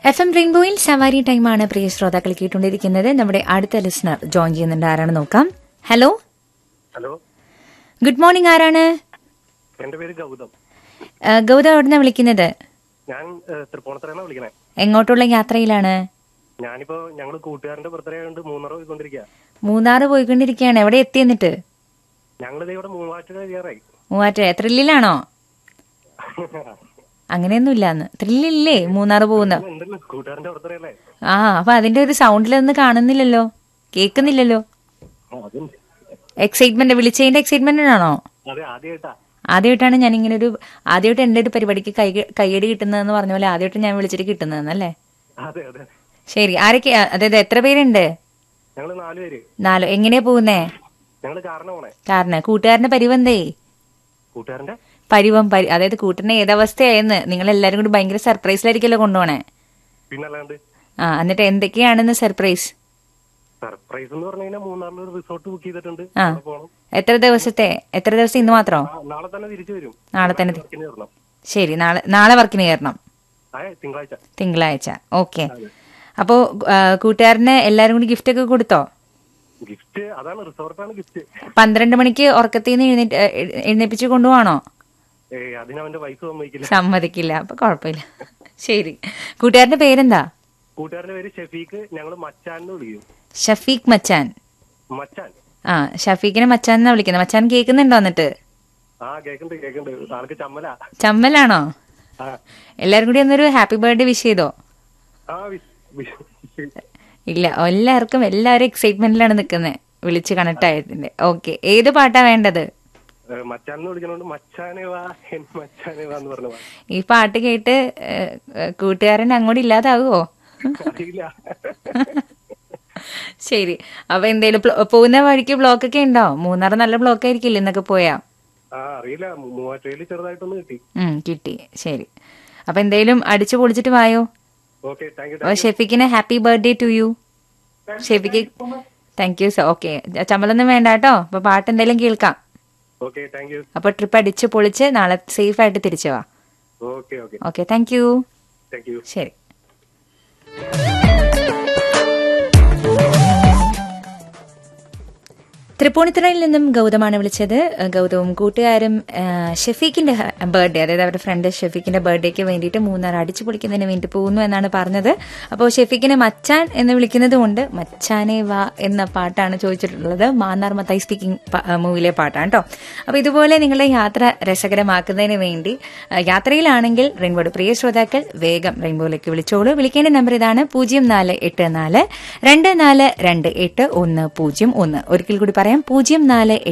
F M റെയിൻബോയിൽ സവാരി ടൈമാണ് പ്രിയ ശ്രോതാക്കൾ കേട്ടുകൊണ്ടിരിക്കുന്നത് നമ്മുടെ അടുത്ത ലിസണർ ജോയിൻ ചെയ്യുന്നുണ്ട് ആരാണ് നോക്കാം ഹലോ ഹലോ ഗുഡ് മോർണിംഗ് ആരാണ് എന്റെ പേര് ഗൗതം ആ, ഗൗതം എവിടുന്ന വിളിക്കുന്നത് ഞാൻ ഏഹ്, തൃപ്പൂണിത്തറയാണ് വിളിക്കണേ എങ്ങോട്ടുള്ള യാത്രയിലാണ് ഞാനിപ്പോ ഞങ്ങള് കൂട്ടുകാരന്റെ ബർത്ത്ഡേ ആയതുകൊണ്ട് മൂന്നറ പോയിക്കൊണ്ടിരിക്കുക മൂന്നാറ് പോയിക്കൊണ്ടിരിക്കുകയാണ് എവിടെ എത്തി എന്നിട്ട് ഞങ്ങളിത് ഇവിടെ മൂവാറ്റുക കയറായി മൂവാറ്റുപുഴ ത്രില്ലിലാണോ അങ്ങനെയൊന്നുമില്ലാന്ന് ത്രില്ലില്ലേ മൂന്നാറ് പോകുന്ന ഉണ്ടല്ലോ കൂട്ടുകാരന്റെ ബർത്ത്ഡേ അല്ലേ ആ അപ്പൊ അതിന്റെ ഒരു സൗണ്ടിലൊന്നും കാണുന്നില്ലല്ലോ കേൾക്കുന്നില്ലല്ലോ ആ, അതുണ്ട് എക്സൈറ്റ്മെന്റ് വിളിച്ചതിന്റെ എക്സൈറ്റ്മെന്റ് ആണോ അതെ ആദ്യമായിട്ടാ ആദ്യമായിട്ടാണ് ഞാൻ ഇങ്ങനെ ഒരു ആദ്യമായിട്ട് എന്റെ ഒരു പരിപാടിക്ക് കൈ കൈയടി കിട്ടുന്നതെന്ന് പറഞ്ഞ പോലെ ആദ്യമായിട്ട് ഞാൻ വിളിച്ചിട്ട് കിട്ടുന്നതെന്നല്ലേ അതെ അതെ ശരി ആരൊക്കെ അതായത് എത്ര പേരുണ്ട് ഞങ്ങള് നാലുപേര് നാലോ എങ്ങനെയാ പോകുന്നേ ഞങ്ങള് കാറിന് പോണേ കാരണം കൂട്ടുകാരന്റെ പരിവന്തേ കൂട്ടുകാരന്റെ പരിവം പരി അതായത് കൂട്ടിന് ഏതവസ്ഥയായെന്ന് നിങ്ങൾ എല്ലാരും കൂടി ഭയങ്കര സർപ്രൈസിലായിരിക്കല്ലോ കൊണ്ടുപോണേ പിന്നല്ലാണ്ട് ആ എന്നിട്ട് എന്തൊക്കെയാണെന്ന് സർപ്രൈസ് സർപ്രൈസ് എന്ന് പറഞ്ഞു കഴിഞ്ഞാൽ മൂന്നാറിൽ ഒരു റിസോർട്ട് ബുക്ക് ചെയ്തിട്ടുണ്ട് ആ. അവിടെ പോണം എത്ര ദിവസത്തെ എത്ര ദിവസം ഇന്ന് മാത്രോ ആ, നാളെ തന്നെ തിരിച്ചു വരും നാളെ തന്നെ തി- വർക്കിന് കയറണം ശരി നാളെ നാളെ വർക്കിന് കയറണം ആ തിങ്കളാഴ്ച തിങ്കളാഴ്ച ഓക്കെ അപ്പോ ആ, കൂട്ടുകാരന് എല്ലാരും കൂടി ഗിഫ്റ്റ് ഒക്കെ കൊടുത്തോ ഗിഫ്റ്റ് അതാണ് റിസോർട്ടാണ് ഗിഫ്റ്റ് പന്ത്രണ്ട് മണിക്ക് ഉറക്കത്തിൽ നിന്ന് എഴുന്നേറ്റ് എ- എഴുന്നേപ്പിച്ച് കൊണ്ടുപോകണോ ഏ അതിന് അവന്റെ വൈഫ് സമ്മതിക്കില്ല സമ്മതിക്കില്ല അപ്പൊ കുഴപ്പമില്ല ശരി കൂട്ടുകാരന്റെ പേരെന്താ കൂട്ടുകാരന്റെ പേര് ഷെഫീഖ് ഞങ്ങള് മച്ചാൻ എന്ന് വിളിക്കും ഷഫീഖ് മച്ചാൻ മച്ചാൻ ആ ഷഫീഖിനെ മച്ചാൻ എന്നാ വിളിക്കുന്നത് മച്ചാൻ കേൾക്കുന്നുണ്ടോ എന്നിട്ട് ആ കേക്കുണ്ട് കേക്കുണ്ട് ആൾക്ക് ചമ്മല ചമ്മലാണോ ആ എല്ലാരും കൂടി ഒന്നൊരു ഹാപ്പി ബർത്ത്ഡേ വിഷ് ചെയ്തോ ആ വിസ്- വിസ്- ഇല്ല എല്ലാവർക്കും എല്ലാവരും എക്സൈറ്റ്മെന്റിലാണ് നിൽക്കുന്നത് വിളിച്ച് കണക്ട് ആയതിന്റെ ഓക്കെ ഏത് പാട്ടാ വേണ്ടത് ഏ, മച്ചാൻ എന്ന് വിളിക്കണോണ്ട് മച്ചാനെ വാ എൻ മച്ചാനെ വാ എന്ന് പറഞ്ഞു ഈ പാട്ട് കേട്ട് ഏ, ഏ, കൂട്ടുകാരൻ അങ്ങോട്ട് ഇല്ലാതാവുമോ അറിയില്ല ശരി അപ്പൊ എന്തേലും പ്ല- പോകുന്ന വഴിക്ക് ബ്ലോക്ക് ഒക്കെ ഉണ്ടോ മൂന്നാർ നല്ല ബ്ലോക്ക് ആയിരിക്കില്ല ഇന്നൊക്കെ പോയാ ആ അറിയില്ല മൂ- മൂവാറ്റുപുഴയിൽ ചെറുതായിട്ടൊന്ന് കിട്ടി ഉം കിട്ടി ശരി അപ്പൊ എന്തേലും അടിച്ചു പൊളിച്ചിട്ട് വായോ ഓക്കെ താങ്ക് യു അപ്പൊ ഷെഫിക്കിന് happy birthday to you Shafeek thank you sir okay ചമ്മലൊന്നും വേണ്ട കേട്ടോ അപ്പൊ പാട്ട് എന്തായാലും കേൾക്കാം ഓക്കെ താങ്ക് യു അപ്പൊ ട്രിപ്പ് അടിച്ച് പൊളിച്ച് നാളെ സേഫ് ആയിട്ട് തിരിച്ചു വാ okay okay okay thank you thank you ശരി തൃപ്പൂണിത്തുറയിൽ നിന്നും ഗൗതമാണ് വിളിച്ചത് ഗൗതവും കൂട്ടുകാരും ആ, ഷെഫീഖിന്റെ ബർത്ത്ഡേ അതായത് അവരുടെ ഫ്രണ്ട് ഷെഫീഖിന്റെ ബർത്ത്ഡേക്ക് വേണ്ടിയിട്ട് മൂന്നാർ അടിച്ചു പൊളിക്കുന്നതിന് വേണ്ടി പോകുന്നു എന്നാണ് പറഞ്ഞത് അപ്പോൾ ഷെഫീഖിനെ മച്ചാൻ എന്ന് വിളിക്കുന്നത് കൊണ്ട് മച്ചാനെ വാ എന്ന പാട്ടാണ് ചോദിച്ചിട്ടുള്ളത് മാന്നാർ മത്തായി സ്പീക്കിംഗ് മൂവിലെ പാട്ടാണ് കേട്ടോ അപ്പോൾ ഇതുപോലെ നിങ്ങളുടെ യാത്ര രസകരമാക്കുന്നതിന് വേണ്ടി ആ, യാത്രയിലാണെങ്കിൽ റെയിൻബോയുടെ പ്രിയ ശ്രോതാക്കൾ വേഗം റെയിൻബോയിലേക്ക് വിളിച്ചോളൂ വിളിക്കേണ്ട നമ്പർ ഇതാണ് പൂജ്യം നാല് എട്ട് നാല് രണ്ട് നാല് രണ്ട് എട്ട് ഒന്ന് പൂജ്യം ഒന്ന് ഒരിക്കൽ കൂടി പറയാം പൂജ്യം നാല്